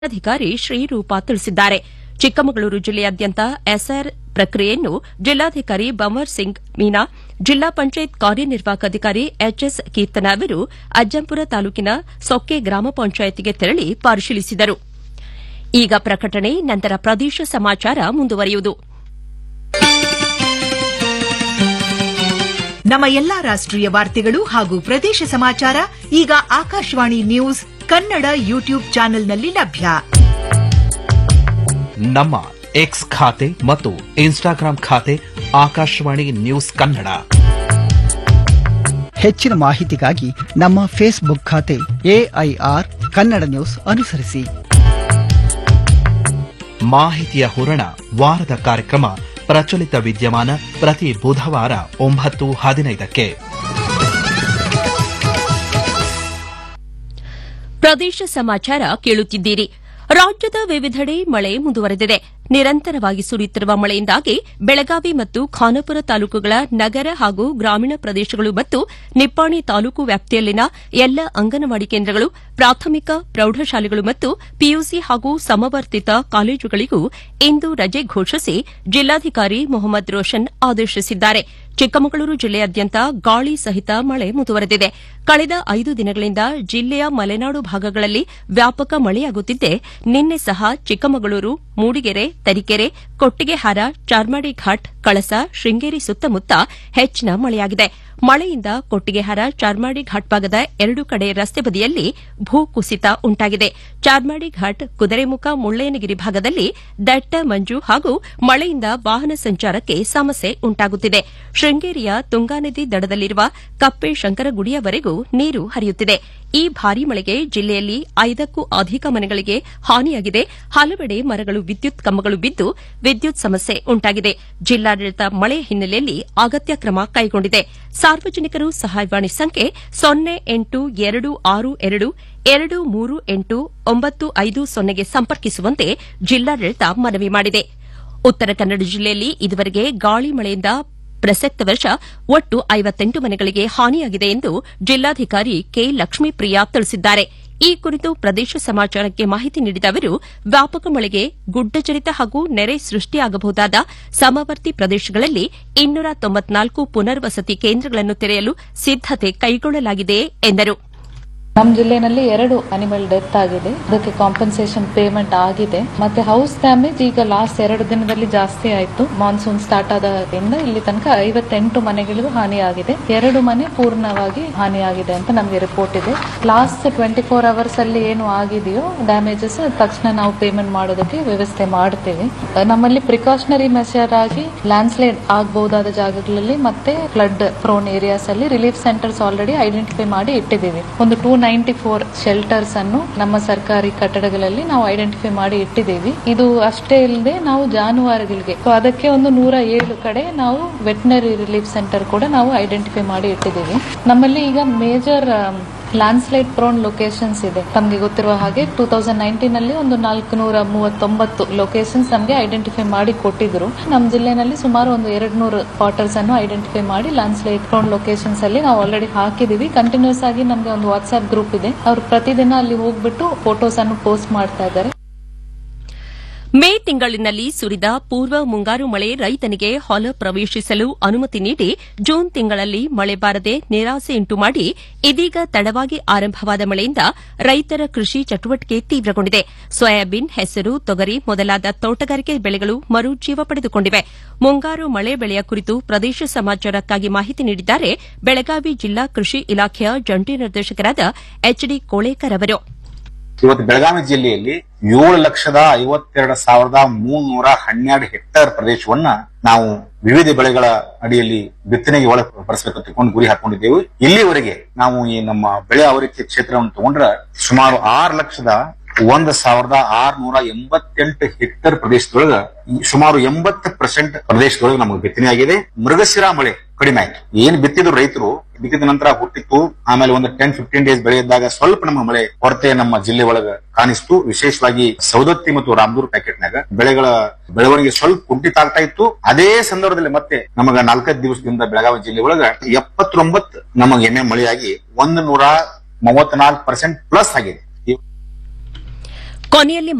ಅಧಿಕಾರಿ ಶ್ರೀರೂಪ ತಿಳಿಸಿದ್ದಾರೆ ಚಿಕ್ಕಮಗಳೂರು ಜಿಲ್ಲೆಯಾದ್ಯಂತ ಎಸ್ಆರ್ ಪ್ರಕ್ರಿಯೆಯನ್ನು ಜಿಲ್ಲಾಧಿಕಾರಿ ಬಂವರ್ ಸಿಂಗ್ ಮೀನಾ ಜಿಲ್ಲಾ ಪಂಚಾಯತ್ ಕಾರ್ಯನಿರ್ವಾಹಕ ಅಧಿಕಾರಿ ಎಚ್ಎಸ್ ಕೀರ್ತನ ಅವರು ಅಜ್ಜಂಪುರ ತಾಲೂಕಿನ ಸೊಕ್ಕೆ ಗ್ರಾಮ ಪಂಚಾಯತ್ಗೆ ತೆರಳಿ ಪರಿಶೀಲಿಸಿದರು ಈಗ ಪ್ರಕಟಣೆ ನಂತರ ಪ್ರದೇಶ ಸಮಾಚಾರ ಮುಂದುವರಿಯುವುದು ನಮ್ಮ ಎಲ್ಲಾ ರಾಷ್ಟ್ರೀಯ ವಾರ್ತೆಗಳು ಹಾಗೂ ಪ್ರದೇಶ ಸಮಾಚಾರ ಈಗ ಆಕಾಶವಾಣಿ ನ್ಯೂಸ್ ಕನ್ನಡ ಯೂಟ್ಯೂಬ್ ಚಾನೆಲ್ನಲ್ಲಿ ಲಭ್ಯ ನಮ್ಮ ಎಕ್ಸ್ ಖಾತೆ ಮತ್ತು ಇನ್ಸ್ಟಾಗ್ರಾಂ ಖಾತೆ ಆಕಾಶವಾಣಿ ನ್ಯೂಸ್ ಕನ್ನಡ ಹೆಚ್ಚಿನ ಮಾಹಿತಿಗಾಗಿ ನಮ್ಮ ಫೇಸ್ಬುಕ್ ಖಾತೆ ಎಐಆರ್ ಕನ್ನಡ ನ್ಯೂಸ್ ಅನುಸರಿಸಿ ಮಾಹಿತಿಯ ಹೂರಣ ವಾರದ ಕಾರ್ಯಕ್ರಮ ಪ್ರಚಲಿತ ವಿದ್ಯಮಾನ ಪ್ರತಿ ಬುಧವಾರ ಒಂಬತ್ತು ಹದಿನೈದಕ್ಕೆ ಪ್ರದೇಶ ಸಮಾಚಾರ ಕೇಳುತ್ತಿದ್ದೀರಿ ರಾಜ್ಯದ ವಿವಿಧೆಡೆ ಮಳೆ ಮುಂದುವರೆದಿದೆ ನಿರಂತರವಾಗಿ ಸುರಿಯುತ್ತಿರುವ ಮಳೆಯಿಂದಾಗಿ ಬೆಳಗಾವಿ ಮತ್ತು ಖಾನಾಪುರ ತಾಲೂಕುಗಳ ನಗರ ಹಾಗೂ ಗ್ರಾಮೀಣ ಪ್ರದೇಶಗಳು ಮತ್ತು ನಿಪ್ಪಾಣಿ ತಾಲೂಕು ವ್ಯಾಪ್ತಿಯಲ್ಲಿನ ಎಲ್ಲ ಅಂಗನವಾಡಿ ಕೇಂದ್ರಗಳು ಪ್ರಾಥಮಿಕ ಪ್ರೌಢಶಾಲೆಗಳು ಮತ್ತು ಪಿಯುಸಿ ಹಾಗೂ ಸಮವರ್ತಿತ ಕಾಲೇಜುಗಳಿಗೂ ಇಂದು ರಜೆ ಘೋಷಿಸಿ ಜಿಲ್ಲಾಧಿಕಾರಿ ಮೊಹಮ್ಮದ್ ರೋಷನ್ ಆದೇಶಿಸಿದ್ದಾರೆ ಚಿಕ್ಕಮಗಳೂರು ಜಿಲ್ಲೆಯಾದ್ಯಂತ ಗಾಳಿ ಸಹಿತ ಮಳೆ ಮುಂದುವರೆದಿದೆ ಕಳೆದ ಐದು ದಿನಗಳಿಂದ ಜಿಲ್ಲೆಯ ಮಲೆನಾಡು ಭಾಗಗಳಲ್ಲಿ ವ್ಯಾಪಕ ಮಳೆಯಾಗುತ್ತಿದ್ದೆ ನಿನ್ನೆ ಸಹ ಚಿಕ್ಕಮಗಳೂರು ಮೂಡಿಗೆರೆ ತರೀಕೆರೆ ಕೊಟ್ಟಿಗೆಹಾರ ಚಾರ್ಮಾಡಿ ಘಾಟ್ ಕಳಸ ಶೃಂಗೇರಿ ಸುತ್ತಮುತ್ತ ಹೆಚ್ಚಿನ ಮಳೆಯಾಗಿದೆ ಮಳೆಯಿಂದ ಕೊಟ್ಟಿಗೆಹಾರ ಚಾರ್ಮಾಡಿ ಘಾಟ್ ಭಾಗದ ಎರಡು ಕಡೆ ರಸ್ತೆ ಬದಿಯಲ್ಲಿ ಭೂಕುಸಿತ ಉಂಟಾಗಿದೆ ಚಾರ್ಮಾಡಿ ಘಾಟ್ ಕುದುರೆಮುಖ ಮುಳ್ಳಯ್ಯನಗಿರಿ ಭಾಗದಲ್ಲಿ ದಟ್ಟ ಮಂಜು ಹಾಗೂ ಮಳೆಯಿಂದ ವಾಹನ ಸಂಚಾರಕ್ಕೆ ಸಮಸ್ಯೆ ಉಂಟಾಗುತ್ತಿದೆ ಶೃಂಗೇರಿಯ ತುಂಗಾನದಿ ದಡದಲ್ಲಿರುವ ಕಪ್ಪೆ ಶಂಕರಗುಡಿಯವರೆಗೂ ನೀರು ಹರಿಯುತ್ತಿದೆ ಈ ಭಾರೀ ಮಳೆಗೆ ಜಿಲ್ಲೆಯಲ್ಲಿ ಐದಕ್ಕೂ ಅಧಿಕ ಮನೆಗಳಿಗೆ ಹಾನಿಯಾಗಿದೆ ಹಲವೆಡೆ ಮರಗಳು ವಿದ್ಯುತ್ ಕಂಬಗಳು ಬಿದ್ದು ವಿದ್ಯುತ್ ಸಮಸ್ಯೆ ಉಂಟಾಗಿದೆ ಜಿಲ್ಲಾಡಳಿತ ಮಳೆ ಹಿನ್ನೆಲೆಯಲ್ಲಿ ಅಗತ್ಯ ಕ್ರಮ ಕೈಗೊಂಡಿದೆ ಸಾರ್ವಜನಿಕರು ಸಹಾಯವಾಣಿ ಸಂಖ್ಯೆ ಸೊನ್ನೆ ಎಂಟು ಎರಡು ಆರು ಎರಡು ಎರಡು ಮೂರು ಎಂಟು ಒಂಬತ್ತು ಐದು ಸೊನ್ನೆಗೆ ಸಂಪರ್ಕಿಸುವಂತೆ ಜಿಲ್ಲಾಡಳಿತ ಮನವಿ ಮಾಡಿದೆ ಉತ್ತರ ಕನ್ನಡ ಜಿಲ್ಲೆಯಲ್ಲಿ ಇದುವರೆಗೆ ಗಾಳಿ ಮಳೆಯಿಂದ ಪ್ರಸಕ್ತ ವರ್ಷ ಒಟ್ಟು ಐವತ್ತೆಂಟು ಮನೆಗಳಿಗೆ ಹಾನಿಯಾಗಿದೆ ಎಂದು ಜಿಲ್ಲಾಧಿಕಾರಿ ಕೆ ಲಕ್ಷ್ಮೀಪ್ರಿಯಾ ತಿಳಿಸಿದ್ದಾರೆ ಈ ಕುರಿತು ಪ್ರದೇಶ ಸಮಾಚಾರಕ್ಕೆ ಮಾಹಿತಿ ನೀಡಿದ ಅವರು ವ್ಯಾಪಕ ಮಳೆಗೆ ಗುಡ್ಡಚರಿತ ಹಾಗೂ ನೆರೆ ಸೃಷ್ಟಿಯಾಗಬಹುದಾದ ಸಮವರ್ತಿ ಪ್ರದೇಶಗಳಲ್ಲಿ ಇನ್ನೂರ ತೊಂಬತ್ನಾಲ್ಕು ಪುನರ್ವಸತಿ ಕೇಂದ್ರಗಳನ್ನು ತೆರೆಯಲು ಸಿದ್ದತೆ ಕೈಗೊಳ್ಳಲಾಗಿದೆ ಎಂದರು ನಮ್ಮ ಜಿಲ್ಲೆನಲ್ಲಿ ಎರಡು ಅನಿಮಲ್ ಡೆತ್ ಆಗಿದೆ ಅದಕ್ಕೆ ಕಾಂಪನ್ಸೇಷನ್ ಪೇಮೆಂಟ್ ಆಗಿದೆ ಮತ್ತೆ ಹೌಸ್ ಡ್ಯಾಮೇಜ್ ಈಗ ಲಾಸ್ಟ್ ಎರಡು ದಿನದಲ್ಲಿ ಜಾಸ್ತಿ ಆಯ್ತು ಮಾನ್ಸೂನ್ ಸ್ಟಾರ್ಟ್ ಆದಾಗಿಂದ ಇಲ್ಲಿ ತನಕ ಐವತ್ತೆಂಟು ಮನೆಗಳಿಗೂ ಹಾನಿಯಾಗಿದೆ ಎರಡು ಮನೆ ಪೂರ್ಣವಾಗಿ ಹಾನಿಯಾಗಿದೆ ಅಂತ ನಮಗೆ ರಿಪೋರ್ಟ್ ಇದೆ ಲಾಸ್ಟ್ ಟ್ವೆಂಟಿ ಫೋರ್ ಅವರ್ಸ್ ಅಲ್ಲಿ ಏನು ಆಗಿದೆಯೋ ಡ್ಯಾಮೇಜಸ್ ತಕ್ಷಣ ನಾವು ಪೇಮೆಂಟ್ ಮಾಡೋದಕ್ಕೆ ವ್ಯವಸ್ಥೆ ಮಾಡ್ತೇವೆ ನಮ್ಮಲ್ಲಿ ಪ್ರಿಕಾಷನರಿ ಮೆಷರ್ ಆಗಿ ಲ್ಯಾಂಡ್ ಸ್ಲೈಡ್ ಆಗಬಹುದಾದ ಜಾಗಗಳಲ್ಲಿ ಮತ್ತೆ ಫ್ಲಡ್ ಪ್ರೋನ್ ಏರಿಯಾಸ್ ಅಲ್ಲಿ ರಿಲೀಫ್ ಸೆಂಟರ್ಸ್ ಆಲ್ರೆಡಿ ಐಡೆಂಟಿಫೈ ಮಾಡಿ ಇಟ್ಟಿದ್ದೀವಿ ಒಂದು ಟೂ ನೈಂಟಿ ಫೋರ್ ಶೆಲ್ಟರ್ಸ್ ಅನ್ನು ನಮ್ಮ ಸರ್ಕಾರಿ ಕಟ್ಟಡಗಳಲ್ಲಿ ನಾವು ಐಡೆಂಟಿಫೈ ಮಾಡಿ ಇಟ್ಟಿದ್ದೀವಿ ಇದು ಅಷ್ಟೇ ಇಲ್ಲದೆ ನಾವು ಜಾನುವಾರುಗಳಿಗೆ ಸೊ ಅದಕ್ಕೆ ಒಂದು ನೂರ ಏಳು ಕಡೆ ನಾವು ವೆಟನರಿ ರಿಲೀಫ್ ಸೆಂಟರ್ ಕೂಡ ನಾವು ಐಡೆಂಟಿಫೈ ಮಾಡಿ ಇಟ್ಟಿದ್ದೀವಿ ನಮ್ಮಲ್ಲಿ ಈಗ major landslide prone locations ಇದೆ ತಮಗೆ ಗೊತ್ತಿರುವ ಹಾಗೆ ಟೂ ತೌಸಂಡ್ ನೈನ್ಟೀನ್ ಅಲ್ಲಿ ಒಂದು ನಾಲ್ಕು ನೂರ ಮೂವತ್ತೊಂಬತ್ತು ಲೊಕೇಶನ್ಸ್ ನಮಗೆ ಐಡೆಂಟಿಫೈ ಮಾಡಿ ಕೊಟ್ಟಿದ್ರು ನಮ್ಮ ಜಿಲ್ಲೆನಲ್ಲಿ ಸುಮಾರು ಒಂದು ಎರಡು ನೂರು ಕ್ವಾರ್ಟರ್ಸ್ ಅನ್ನು ಐಡೆಂಟಿಫೈ ಮಾಡಿ ಲ್ಯಾಂಡ್ ಸ್ಲೈಡ್ ಪ್ರೋನ್ ಲೊಕೇಶನ್ಸ್ ಅಲ್ಲಿ ನಾವು ಆಲ್ರೆಡಿ ಹಾಕಿದೀವಿ ಕಂಟಿನ್ಯೂಸ್ ಆಗಿ ನಮಗೆ ಒಂದು ವಾಟ್ಸ್ಆಪ್ ಗ್ರೂಪ್ ಇದೆ ಅವರು ಪ್ರತಿದಿನ ಅಲ್ಲಿ ಹೋಗ್ಬಿಟ್ಟು ಫೋಟೋಸ್ ಅನ್ನು ಪೋಸ್ಟ್ ಮಾಡ್ತಾ ಇದ್ದಾರೆ ಮೇ ತಿಂಗಳಿನಲ್ಲಿ ಸುರಿದ ಪೂರ್ವ ಮುಂಗಾರು ಮಳೆ ರೈತನಿಗೆ ಹೊಲ ಪ್ರವೇಶಿಸಲು ಅನುಮತಿ ನೀಡಿ ಜೂನ್ ತಿಂಗಳಲ್ಲಿ ಮಳೆ ಬಾರದೆ ನಿರಾಸೆಯುಂಟು ಮಾಡಿ ಇದೀಗ ತಡವಾಗಿ ಆರಂಭವಾದ ಮಳೆಯಿಂದ ರೈತರ ಕೃಷಿ ಚಟುವಟಿಕೆ ತೀವ್ರಗೊಂಡಿದೆ ಸೋಯಾಬೀನ್ ಹೆಸರು ತೊಗರಿ ಮೊದಲಾದ ತೋಟಗಾರಿಕೆ ಬೆಳೆಗಳು ಮರುಜೀವ ಪಡೆದುಕೊಂಡಿವೆ ಮುಂಗಾರು ಮಳೆ ಬೆಳೆಯ ಕುರಿತು ಪ್ರದೇಶ ಸಮಾಚಾರಕ್ಕಾಗಿ ಮಾಹಿತಿ ನೀಡಿದ್ದಾರೆ ಬೆಳಗಾವಿ ಜಿಲ್ಲಾ ಕೃಷಿ ಇಲಾಖೆಯ ಜಂಟಿ ನಿರ್ದೇಶಕರಾದ ಎಚ್ಡಿ ಕೋಳೇಕರ್ ಅವರು ಇವತ್ತು ಬೆಳಗಾವಿ ಜಿಲ್ಲೆಯಲ್ಲಿ ಏಳು ಲಕ್ಷದ ಐವತ್ತೆರಡು ಸಾವಿರದ ಮೂನ್ನೂರ ಹನ್ನೆರಡು ಹೆಕ್ಟೇರ್ ಪ್ರದೇಶವನ್ನ ನಾವು ವಿವಿಧ ಬೆಳೆಗಳ ಅಡಿಯಲ್ಲಿ ಬಿತ್ತನೆಗೆ ಒಳಪಡಿಸಬೇಕು ತಿಳ್ಕೊಂಡು ಗುರಿ ಹಾಕೊಂಡಿದ್ದೇವೆ ಇಲ್ಲಿವರೆಗೆ ನಾವು ಈ ನಮ್ಮ ಬೆಳೆ ಆವೃತ್ತಿ ಕ್ಷೇತ್ರವನ್ನು ತಗೊಂಡ್ರೆ ಸುಮಾರು ಆರು ಲಕ್ಷದ ಒಂದ್ ಸಾವಿರದ ಆರ್ನೂರ ಎಂಬತ್ತೆಂಟು ಹೆಕ್ಟೇರ್ ಪ್ರದೇಶದೊಳಗ ಈ ಸುಮಾರು ಎಂಬತ್ತು ಪರ್ಸೆಂಟ್ ಪ್ರದೇಶದೊಳಗೆ ನಮಗೆ ಬಿತ್ತನೆ ಆಗಿದೆ ಮೃಗಶಿರಾ ಮಳೆ ಕಡಿಮೆ ಆಯ್ತು ಏನ್ ಬಿತ್ತಿದ್ರು ರೈತರು ಬಿತ್ತಿದ ನಂತರ ಹುಟ್ಟಿತ್ತು ಆಮೇಲೆ ಒಂದು ಟೆನ್ ಫಿಫ್ಟೀನ್ ಡೇಸ್ ಬೆಳೆ ಇದ್ದಾಗ ಸ್ವಲ್ಪ ನಮ್ಮ ಮಳೆ ಕೊರತೆ ನಮ್ಮ ಜಿಲ್ಲೆ ಒಳಗ ಕಾಣಿಸ್ತು ವಿಶೇಷವಾಗಿ ಸೌದತ್ತಿ ಮತ್ತು ರಾಮದೂರ್ ಪ್ಯಾಕೆಟ್ನಾಗ ಬೆಳೆಗಳ ಬೆಳವಣಿಗೆ ಸ್ವಲ್ಪ ಕುಂಠಿತ ಆಗ್ತಾ ಇತ್ತು ಅದೇ ಸಂದರ್ಭದಲ್ಲಿ ಮತ್ತೆ ನಮಗ ನಾಲ್ಕೈದು ದಿವಸದಿಂದ ಬೆಳಗಾವಿ ಜಿಲ್ಲೆ ಒಳಗ ಎಪ್ಪತ್ತೊಂಬತ್ತು ನಮಗೆ ಎಮ್ಮೆ ಮಳೆಯಾಗಿ ಒಂದು ನೂರ ಮೂವತ್ನಾಲ್ಕು ಪರ್ಸೆಂಟ್ ಪ್ಲಸ್ ಆಗಿದೆ ಕೊನೆಯಲ್ಲಿ